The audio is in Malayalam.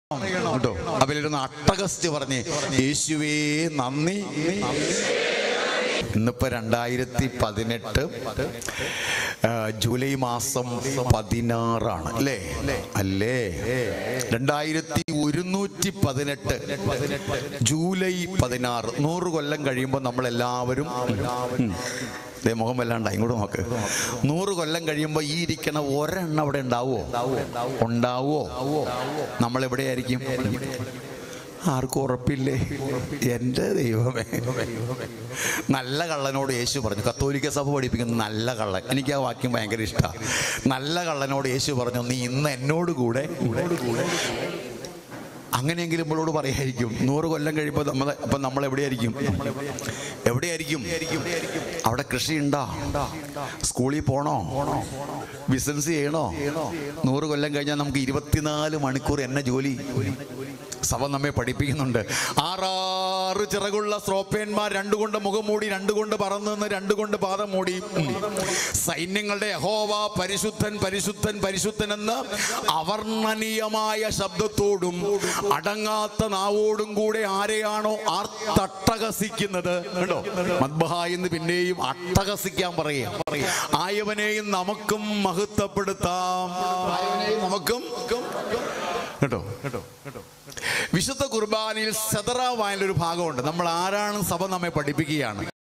കേട്ടോ അവരിരുന്ന് അട്ടഹസിച്ച് പറഞ്ഞ് യേശുവേ നന്ദി ഇന്നിപ്പോ രണ്ടായിരത്തി പതിനെട്ട് ആ, ജൂലൈ മാസം പതിനാറാണ് അല്ലേ അല്ലേ രണ്ടായിരത്തി ഒരുന്നൂറ്റി പതിനെട്ട് ജൂലൈ പതിനാറ് നൂറ് കൊല്ലം കഴിയുമ്പോൾ നമ്മൾ എല്ലാവരും ദേ മുഖം വല്ലാണ്ട് ഇങ്ങോട്ട് നോക്ക് നൂറ് കൊല്ലം കഴിയുമ്പോൾ ഈ ഇരിക്കണ ഒരെണ്ണം അവിടെ ഉണ്ടാവോ ഉണ്ടാവോ നമ്മൾ എവിടെയായിരിക്കും ആർക്കും ഉറപ്പില്ലേ എൻ്റെ ദൈവമേ നല്ല കള്ളനോട് യേശു പറഞ്ഞു കത്തോലിക്ക സഭ പഠിപ്പിക്കുന്ന നല്ല കള്ളൻ എനിക്ക് ആ വാക്യം ഭയങ്കര ഇഷ്ടമാണ് നല്ല കള്ളനോട് യേശു പറഞ്ഞു നീ ഇന്ന് എന്നോട് കൂടെ അങ്ങനെയെങ്കിലും നമ്മളോട് പറയായിരിക്കും നൂറ് കൊല്ലം കഴിയുമ്പോൾ നമ്മൾ അപ്പം നമ്മൾ എവിടെയായിരിക്കും എവിടെയായിരിക്കും അവിടെ കൃഷി ഉണ്ടോ സ്കൂളിൽ പോണോ ബിസിനസ് ചെയ്യണോ നൂറ് കൊല്ലം കഴിഞ്ഞാൽ നമുക്ക് ഇരുപത്തിനാല് മണിക്കൂർ എന്നെ ജോലി സഭ നമ്മെ പഠിപ്പിക്കുന്നുണ്ട് ആറാറ് ചിറകുള്ള സ്രോപ്പേന്മാർ രണ്ടുകൊണ്ട് മുഖം മൂടി രണ്ടുകൊണ്ട് പറന്നു നിന്ന് രണ്ടുകൊണ്ട് പാദം മൂടി ഉം. സൈന്യങ്ങളുടെ യഹോവ പരിശുദ്ധൻ പരിശുദ്ധൻ പരിശുദ്ധൻ എന്ന് അവർണ്ണനീയമായ ശബ്ദത്തോടും അടങ്ങാത്ത നാവോടും കൂടെ ആരെയാണോ ആർത്തട്ടഹസിക്കുന്നത് കേട്ടോ മദ്ബഹ എന്ന് പിന്നെയും അട്ടഹസിക്കാൻ പറയാം ആയവനെയും നമുക്കും മഹത്വപ്പെടുത്താം ആയവനെയും നമുക്കും കേട്ടോ കേട്ടോ കേട്ടോ വിശുദ്ധ കുർബാനയിൽ സദറ വായനൊരു ഭാഗമുണ്ട് നമ്മൾ ആരാണ് സഭ നമ്മെ പഠിപ്പിക്കുകയാണ്